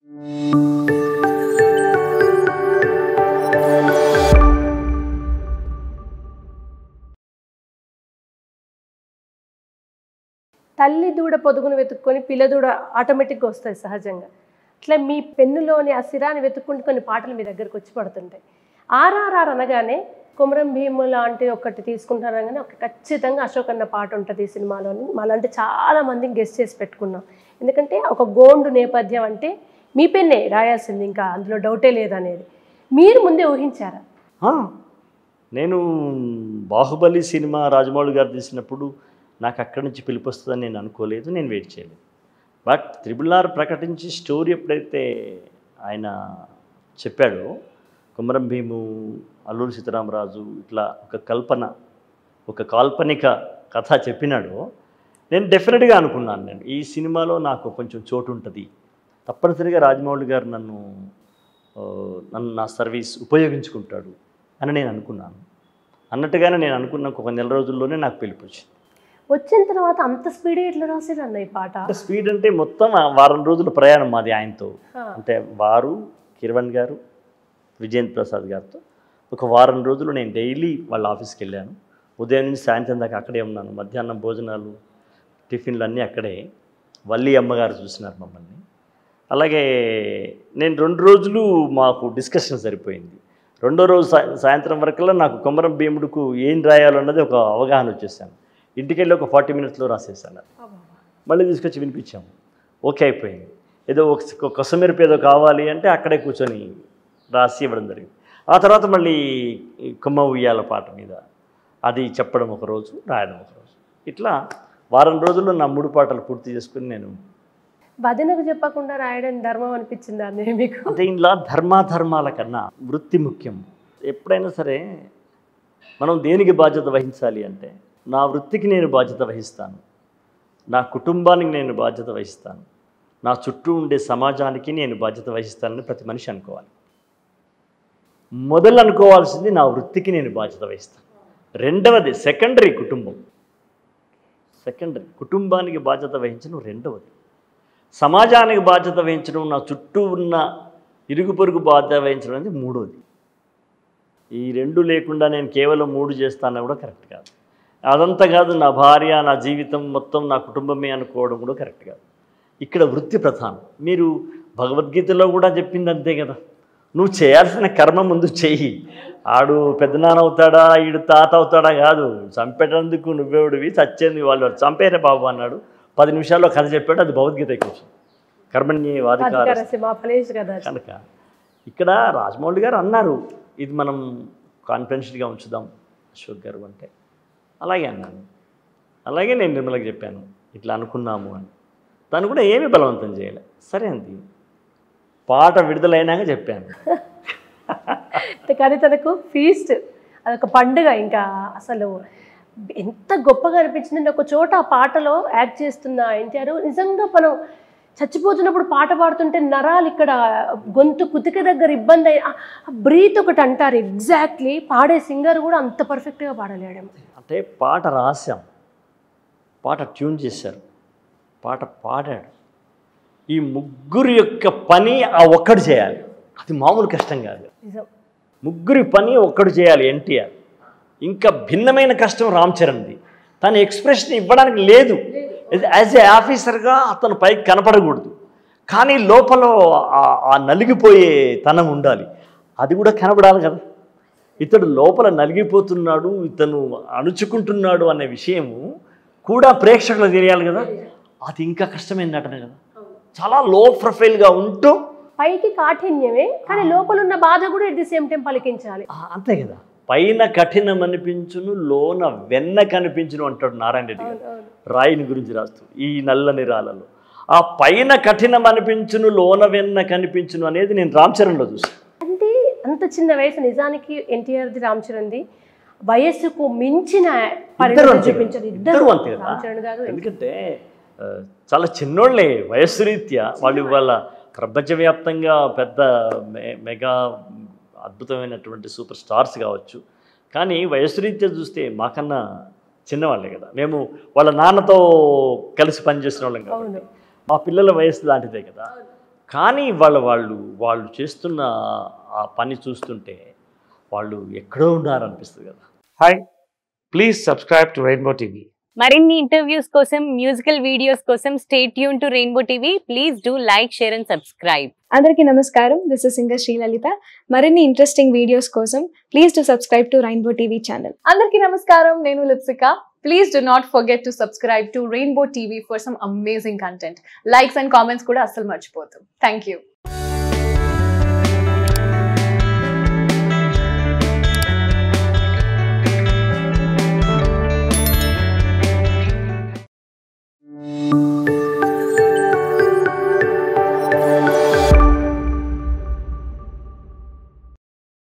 తల్లి దూడ పొదుగును వెతుక్కొని పిల్ల దూడ ఆటోమేటిక్గా వస్తాయి సహజంగా అట్లా మీ పెన్నులోని ఆ సిరాని వెతుక్కుంటూ కొన్ని పాటలు మీ దగ్గరకు వచ్చి పడుతుంటాయి ఆర్ఆర్ఆర్ అనగానే కుమరం భీము లాంటి ఒకటి తీసుకుంటారనగానే ఒక ఖచ్చితంగా అశోక్ అన్న పాట ఉంటుంది ఈ సినిమాలోని మాలాంటి చాలా మందిని గెస్ట్ చేసి పెట్టుకున్నాం ఎందుకంటే ఒక గోండు నేపథ్యం అంటే మీ పెన్నే రాయాల్సింది ఇంకా అందులో డౌటే లేదనేది మీరు ముందే ఊహించారా ఆ, నేను బాహుబలి సినిమా రాజమౌళి గారు తీసినప్పుడు నాకు అక్కడి నుంచి పిలుపు వస్తుందని నేను అనుకోలేదు నేను వెయిట్ చేయలేదు బట్ త్రిబుల్ ఆర్ ప్రకటించి స్టోరీ ఎప్పుడైతే ఆయన చెప్పాడో కుమరం భీము అల్లూరి సీతారామరాజు ఇట్లా ఒక కల్పన ఒక కాల్పనిక కథ చెప్పినాడో నేను డెఫినెట్గా అనుకున్నాను నేను ఈ సినిమాలో నాకు కొంచెం చోటు ఉంటుంది తప్పనిసరిగా రాజమౌళి గారు నన్ను ఆ, నన్ను నా సర్వీస్ ఉపయోగించుకుంటాడు అని నేను అనుకున్నాను అన్నట్టుగానే నేను అనుకున్న ఒక నెల రోజుల్లోనే నాకు పిలుపు వచ్చింది వచ్చిన తర్వాత అంత స్పీడ్ ఎట్లా రాసారు అన్న ఈ పాట అంటే స్పీడ్ అంటే మొత్తం ఆ వారం రోజుల ప్రయాణం మాది ఆయనతో ఆ. అంటే వారు కిరణ్ గారు విజయేంద్ర ప్రసాద్ గారితో ఒక వారం రోజులు నేను డైలీ వాళ్ళ ఆఫీస్కి వెళ్ళాను ఉదయం నుంచి సాయంత్రం దాకా అక్కడే ఉన్నాను మధ్యాహ్నం భోజనాలు టిఫిన్లు అన్నీ అక్కడే వల్లి అమ్మగారు చూసినారు మమ్మల్ని అలాగే నేను రెండు రోజులు మాకు డిస్కషన్ సరిపోయింది రెండో రోజు సాయ- సాయంత్రం వరకల్లా నాకు కొమరం భీముడుకు ఏం రాయాలన్నది ఒక అవగాహన వచ్చేసాను ఇంటికి వెళ్ళి ఒక ఫార్టీ మినిట్స్లో రాసేసాను మళ్ళీ తీసుకొచ్చి వినిపించాము ఓకే అయిపోయింది ఏదో ఒక ఒక కొసమెరుపు ఏదో కావాలి అంటే అక్కడే కూర్చొని రాసి ఇవ్వడం జరిగింది ఆ తర్వాత మళ్ళీ ఈ కొమ్మ ఉయ్యాల పాట మీద అది చెప్పడం ఒక రోజు రాయడం ఒక రోజు ఇట్లా వారం రోజుల్లో నా మూడు పాటలు పూర్తి చేసుకుని నేను వదినకు చెప్పకుండా రాయడం ధర్మం అనిపించింది అన్నయ్య మీకు అంటే ఇంట్లో ధర్మాధర్మాల కన్నా వృత్తి ముఖ్యం ఎప్పుడైనా సరే మనం దేనికి బాధ్యత వహించాలి అంటే నా వృత్తికి నేను బాధ్యత వహిస్తాను నా కుటుంబానికి నేను బాధ్యత వహిస్తాను నా చుట్టూ ఉండే సమాజానికి నేను బాధ్యత వహిస్తానని ప్రతి మనిషి అనుకోవాలి మొదలు అనుకోవాల్సింది నా వృత్తికి నేను బాధ్యత వహిస్తాను రెండవది సెకండరీ కుటుంబం సెకండరీ కుటుంబానికి బాధ్యత వహించడం రెండవది సమాజానికి బాధ్యత వహించడం నా చుట్టూ ఉన్న ఇరుగు పొరుగు బాధ్యత వహించడం అనేది మూడోది ఈ రెండు లేకుండా నేను కేవలం మూడు చేస్తాను కూడా కరెక్ట్ కాదు అదంతా కాదు నా భార్య నా జీవితం మొత్తం నా కుటుంబమే అనుకోవడం కూడా కరెక్ట్ కాదు ఇక్కడ వృత్తి ప్రధానం మీరు భగవద్గీతలో కూడా చెప్పింది అంతే కదా నువ్వు చేయాల్సిన కర్మ ముందు చెయ్యి ఆడు పెద్దనాన్న అవుతాడా ఈడు తాత అవుతాడా కాదు చంపేటందుకు నువ్వెవడివి చచ్చేందుకు వాళ్ళు చంపేరే బాబు అన్నాడు పది నిమిషాల్లో కథ చెప్పాడు అది భగవద్గీత కూర్చో కర్మణ్యేవాధికార అధికార సింహ ఫలేష్ కదా కనుక ఇక్కడ రాజమౌళి గారు అన్నారు ఇది మనం కాన్ఫిడెన్షియల్గా ఉంచుదాం అశోక్ గారు అంటే అలాగే అన్నాను అలాగే నేను నిర్మలకి చెప్పాను ఇట్లా అనుకున్నాము అని తను కూడా ఏమీ బలవంతం చేయలే సరే అంది పాట విడుదలైనాక చెప్పాను కానీ తనకు ఫీస్ట్ అదొక పండుగ ఇంకా అసలు ఎంత గొప్పగా అనిపించిందంటే ఒక చోట ఆ పాటలో యాక్ట్ చేస్తున్న ఎన్టీఆర్ నిజంగా మనం చచ్చిపోతున్నప్పుడు పాట పాడుతుంటే నరాలు ఇక్కడ గొంతు కుతిక దగ్గర ఇబ్బంది అయ్యి బ్రీత్ ఒకటి అంటారు ఎగ్జాక్ట్లీ పాడే సింగర్ కూడా అంత పర్ఫెక్ట్గా పాడలేడేమో అంటే పాట రాశాం పాట ట్యూన్ చేశారు పాట పాడాడు ఈ ముగ్గురు యొక్క పని ఆ ఒక్కడు చేయాలి అది మామూలు కష్టం కాదు నిజం ముగ్గురి పని ఒక్కడు చేయాలి ఎన్టీఆర్ ఇంకా భిన్నమైన కష్టం రామ్ చరణ్ది తన ఎక్స్ప్రెషన్ ఇవ్వడానికి లేదు యాజ్ ఏ ఆఫీసర్గా అతను పైకి కనపడకూడదు కానీ లోపల ఆ- ఆ నలిగిపోయే తనం ఉండాలి అది కూడా కనపడాలి కదా ఇతడు లోపల నలిగిపోతున్నాడు ఇతను అణుచుకుంటున్నాడు అనే విషయము కూడా ప్రేక్షకులకు తెలియాలి కదా అది ఇంకా కష్టమైన నటన కదా చాలా లో ప్రొఫైల్గా ఉంటూ పైకి కాఠిన్యమే కానీ లోపల ఉన్న బాధ కూడా ఎట్ ది సేమ్ టైం పలికించాలి ఆ, అంతే కదా పైన కఠినం అనిపించును లోన వెన్న కనిపించును అంటాడు నారాయణ రెడ్డి గారు అవును, అవును. రాయిని గురించి రాస్తూ ఈ నల్లని రాళ్ళలో ఆ పైన కఠినం అనిపించును లోన వెన్న కనిపించును అనేది నేను రామ్ చరణ్లో చూసాను అంటే అంత చిన్న వయసు నిజానికి ఎన్టీఆర్ది రామ్ చరణ్ది వయస్సుకు మించిన ఇద్దరు పరిణతి అంతే కదా. చూపించారు ఇద్దరు ఇద్దరు అంతే కదా రామ్ చరణ్ గారు ఎందుకంటే ఆ, చాలా చిన్నోళ్ళే వయస్సు రీత్యా వాళ్ళు ఇవాళ ప్రపంచవ్యాప్తంగా పెద్ద మె- మెగా అద్భుతమైనటువంటి సూపర్ స్టార్స్ కావచ్చు కానీ వయస్సు రీత్యా చూస్తే మాకన్నా చిన్నవాళ్ళే కదా మేము వాళ్ళ నాన్నతో కలిసి పనిచేసిన వాళ్ళం కాబట్టి అవును మా పిల్లల వయసు లాంటిదే కదా కానీ వాళ్ళ వాళ్ళు వాళ్ళు చేస్తున్న ఆ పని చూస్తుంటే వాళ్ళు ఎక్కడో ఉన్నారనిపిస్తుంది కదా hi please subscribe to rainbow TV మరిన్ని ఇంటర్వ్యూస్ కోసం మ్యూజికల్ వీడియోస్ కోసం stay tuned to rainbow TV please do like share and subscribe అందరికీ నమస్కారం దిస్ ఇస్ సింగర్ శ్రీలలిత మరిన్ని ఇంట్రెస్టింగ్ వీడియోస్ కోసం please to subscribe to rainbow TV channel అందరికీ నమస్కారం నేను Lipsika please do not forget to subscribe to rainbow TV for some amazing content likes and comments కూడా అస్సలు మర్చిపోతాం థ్యాంక్ యూ